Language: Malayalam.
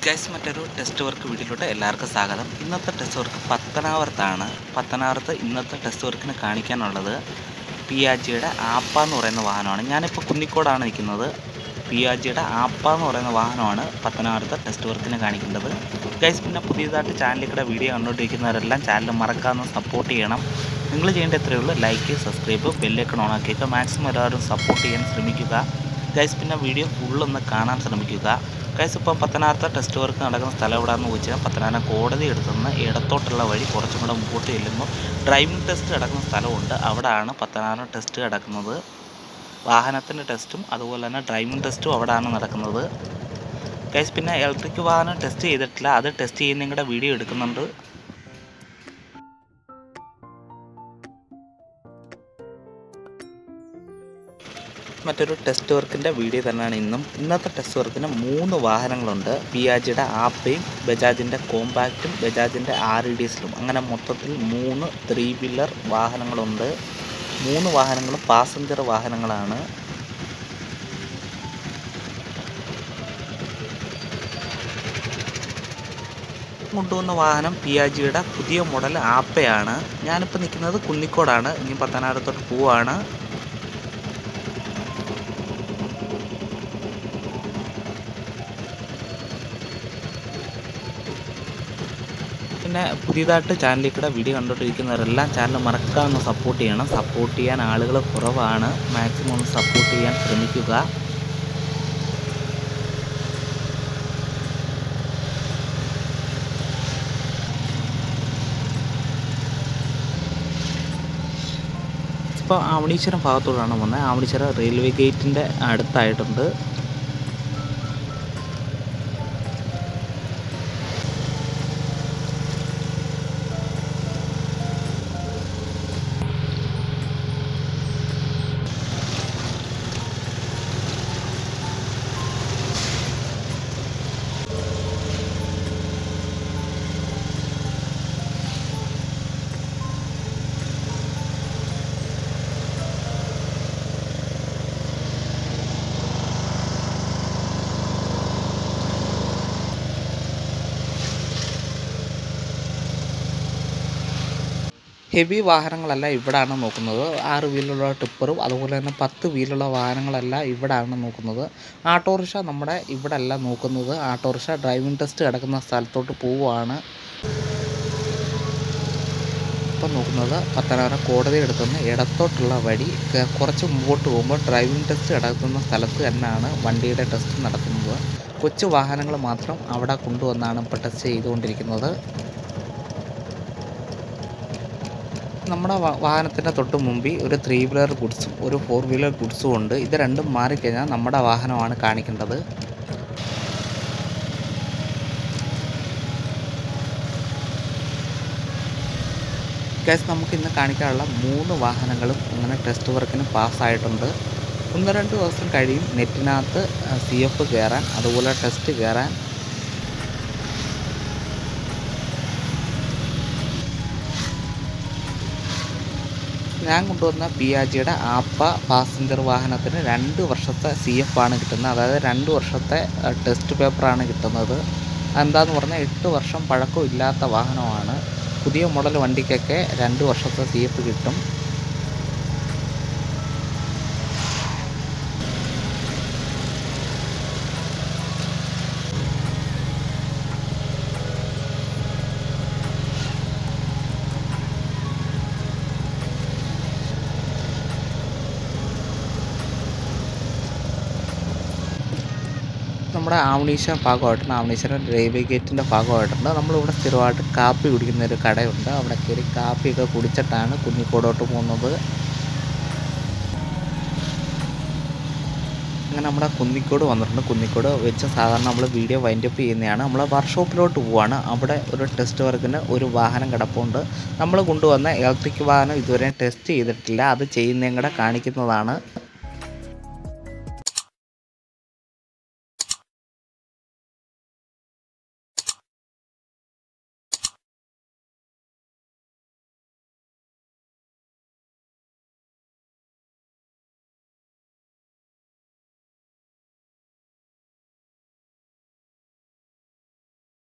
ഗൈസ് മറ്റൊരു ടെസ്റ്റ് വർക്ക് വീഡിയോയിലോട്ട് എല്ലാവർക്കും സ്വാഗതം ഇന്നത്തെ ടെസ്റ്റ് വർക്ക് പത്തനാപുരത്താണ് പത്തനാപുരത്ത് ഇന്നത്തെ ടെസ്റ്റ് വർക്കിന് കാണിക്കാനുള്ളത് പി ആർ ജിയുടെ ആപ്പ എന്ന് പറയുന്ന വാഹനമാണ് ഞാനിപ്പോൾ കുന്നിക്കോടാണ് നിൽക്കുന്നത് പി ആർ ജിയുടെ ആപ്പ എന്ന് പറയുന്ന വാഹനമാണ് പത്തനാപുരത്തെ ടെസ്റ്റ് വർക്കിന് കാണിക്കേണ്ടത് ഗൈസ് പിന്നെ പുതിയതായിട്ട് ചാനലിൽ കൂടെ വീഡിയോ കണ്ടുകൊണ്ടിരിക്കുന്നവരെല്ലാം ചാനൽ മറക്കാതെ സപ്പോർട്ട് ചെയ്യണം നിങ്ങൾ ചെയ്യേണ്ട ഇത്രയേ ഉള്ളൂ ലൈക്ക് സബ്സ്ക്രൈബ് ബെല്ലൈക്കൺ ഓൺ ആക്കിയേക്കുക മാക്സിമം എല്ലാവരും സപ്പോർട്ട് ചെയ്യാൻ ശ്രമിക്കുക ഗൈസ് പിന്നെ വീഡിയോ ഫുള്ളൊന്ന് കാണാൻ ശ്രമിക്കുക ഗൈസ് ഇപ്പോൾ പത്തനാപുരത്തെ ടെസ്റ്റ് വർക്ക് നടക്കുന്ന സ്ഥലം എവിടെയാണെന്ന് ചോദിച്ചാൽ പത്തനാപുരം കോടതി എടുത്തുനിന്ന് ഇടത്തോട്ടുള്ള വഴി കുറച്ചും കൂടെ മുമ്പോട്ട് ചെല്ലുമ്പോൾ ഡ്രൈവിംഗ് ടെസ്റ്റ് നടക്കുന്ന സ്ഥലമുണ്ട് അവിടെയാണ് പത്തനാപുരം ടെസ്റ്റ് നടക്കുന്നത് വാഹനത്തിൻ്റെ ടെസ്റ്റും അതുപോലെ തന്നെ ഡ്രൈവിംഗ് ടെസ്റ്റും അവിടെയാണ് നടക്കുന്നത് ഗൈസ് പിന്നെ ഇലക്ട്രിക് വാഹനം ടെസ്റ്റ് ചെയ്തിട്ടില്ല അത് ടെസ്റ്റ് ചെയ്യുന്നതിൻ്റെ വീഡിയോ എടുക്കുന്നുണ്ട് മറ്റൊരു ടെസ്റ്റ് വർക്കിൻ്റെ വീഡിയോ തന്നെയാണ് ഇന്നും ഇന്നത്തെ ടെസ്റ്റ് വർക്കിന് മൂന്ന് വാഹനങ്ങളുണ്ട് പിയാജിയുടെ ആപ്പയും ബജാജിൻ്റെ കോമ്പാക്റ്റും ബജാജിൻ്റെ ആർ ഇ ഡി എസിലും അങ്ങനെ മൊത്തത്തിൽ മൂന്ന് ത്രീ വീലർ വാഹനങ്ങളുണ്ട് മൂന്ന് വാഹനങ്ങളും പാസഞ്ചർ വാഹനങ്ങളാണ് കൊണ്ടുവന്ന വാഹനം പിയാജിയുടെ പുതിയ മോഡൽ ആപ്പയാണ് ഞാനിപ്പോൾ നിൽക്കുന്നത് കുന്നിക്കോടാണ് ഇനി പത്തനാപുരത്തോട്ട് പോവാണ് പിന്നെ പുതിയതായിട്ട് ചാനലിൽ കൂടെ വീഡിയോ കണ്ടുകൊണ്ടിരിക്കുന്നവരെല്ലാം ചാനൽ മറക്കാതെ സപ്പോർട്ട് ചെയ്യണം സപ്പോർട്ട് ചെയ്യാൻ ആളുകൾ കുറവാണ് മാക്സിമം ഒന്ന് സപ്പോർട്ട് ചെയ്യാൻ ശ്രമിക്കുക ഇപ്പോൾ ആവണീശ്വരം ഭാഗത്തോടാണ് വന്നത് ആവണീശ്വരം റെയിൽവേ ഗേറ്റിൻ്റെ അടുത്തായിട്ടുണ്ട് ഹെവി വാഹനങ്ങളല്ല ഇവിടാണ് നോക്കുന്നത് ആറ് വീലുള്ള ടിപ്പറും അതുപോലെ തന്നെ പത്ത് വീലുള്ള വാഹനങ്ങളല്ല ഇവിടാണ് നോക്കുന്നത് ആട്ടോറിക്ഷ നമ്മുടെ ഇവിടെ അല്ല നോക്കുന്നത് ആട്ടോറിക്ഷ ഡ്രൈവിംഗ് ടെസ്റ്റ് കിടക്കുന്ന സ്ഥലത്തോട്ട് പോവുകയാണ് ഇപ്പം നോക്കുന്നത് പത്തനാപുരം കോടതി എടുത്തുനിന്ന് ഇടത്തോട്ടുള്ള വഴി ക- കുറച്ച് മുമ്പോട്ട് പോകുമ്പോൾ ഡ്രൈവിംഗ് ടെസ്റ്റ് കിടക്കുന്ന സ്ഥലത്ത് തന്നെയാണ് വണ്ടിയുടെ ടെസ്റ്റ് നടത്തുന്നത് കൊച്ചു വാഹനങ്ങൾ മാത്രം അവിടെ കൊണ്ടുവന്നാണ് ഇപ്പോൾ ടെസ്റ്റ് ചെയ്തുകൊണ്ടിരിക്കുന്നത് നമ്മുടെ വാ- വാഹനത്തിൻ്റെ തൊട്ട് മുമ്പിൽ ഒരു ത്രീ വീലർ ഗുഡ്സും ഒരു ഫോർ വീലർ ഗുഡ്സും ഉണ്ട് ഇത് രണ്ടും മാറിക്കഴിഞ്ഞാൽ നമ്മുടെ വാഹനമാണ് കാണിക്കേണ്ടത് ഗൈസ് നമുക്ക് ഇന്ന് കാണിക്കാനുള്ള മൂന്ന് വാഹനങ്ങളും അങ്ങനെ ടെസ്റ്റ് വർക്കിന് പാസ്സായിട്ടുണ്ട് ഒന്ന് രണ്ട് ദിവസം കഴിയും നെറ്റിനകത്ത് സി എഫ് കയറാൻ അതുപോലെ ടെസ്റ്റ് കയറാൻ ഞാൻ കൊണ്ടുവന്ന പി ആർ ജിയുടെ ആപ്പ പാസഞ്ചർ വാഹനത്തിന് രണ്ട് വർഷത്തെ സി എഫ് ആണ് കിട്ടുന്നത് അതായത് രണ്ട് വർഷത്തെ ടെസ്റ്റ് പേപ്പറാണ് കിട്ടുന്നത് എന്താന്ന് പറഞ്ഞാൽ എട്ട് വർഷം പഴക്കം ഇല്ലാത്ത വാഹനമാണ് പുതിയ മോഡൽ വണ്ടിക്കൊക്കെ രണ്ട് വർഷത്തെ സി എഫ് കിട്ടും നമ്മുടെ ആവണീശ്വരം ഭാഗമായിട്ടുണ്ട് ആവണീശ്വരം റെയിൽവേ ഗേറ്റിൻ്റെ ഭാഗമായിട്ടുണ്ട് നമ്മളിവിടെ സ്ഥിരമായിട്ട് കാപ്പി കുടിക്കുന്ന ഒരു കടയുണ്ട് അവിടെ കയറി കാപ്പിയൊക്കെ കുടിച്ചിട്ടാണ് കുഞ്ഞിക്കോടോട്ട് പോകുന്നത് അങ്ങനെ നമ്മുടെ കുന്നിക്കോട് വന്നിട്ടുണ്ട് കുന്നിക്കോട് വെച്ച് സാധാരണ നമ്മൾ വീഡിയോ വൈൻഡപ്പ് ചെയ്യുന്നതാണ് നമ്മൾ വർക്ക്ഷോപ്പിലോട്ട് പോവാണ് അവിടെ ഒരു ടെസ്റ്റ് വർക്കിന് ഒരു വാഹനം കിടപ്പുണ്ട് നമ്മൾ കൊണ്ടുവന്ന ഇലക്ട്രിക് വാഹനം ഇതുവരെ ടെസ്റ്റ് ചെയ്തിട്ടില്ല അത് ചെയ്യുന്നതും കൂടെ കാണിക്കുന്നതാണ്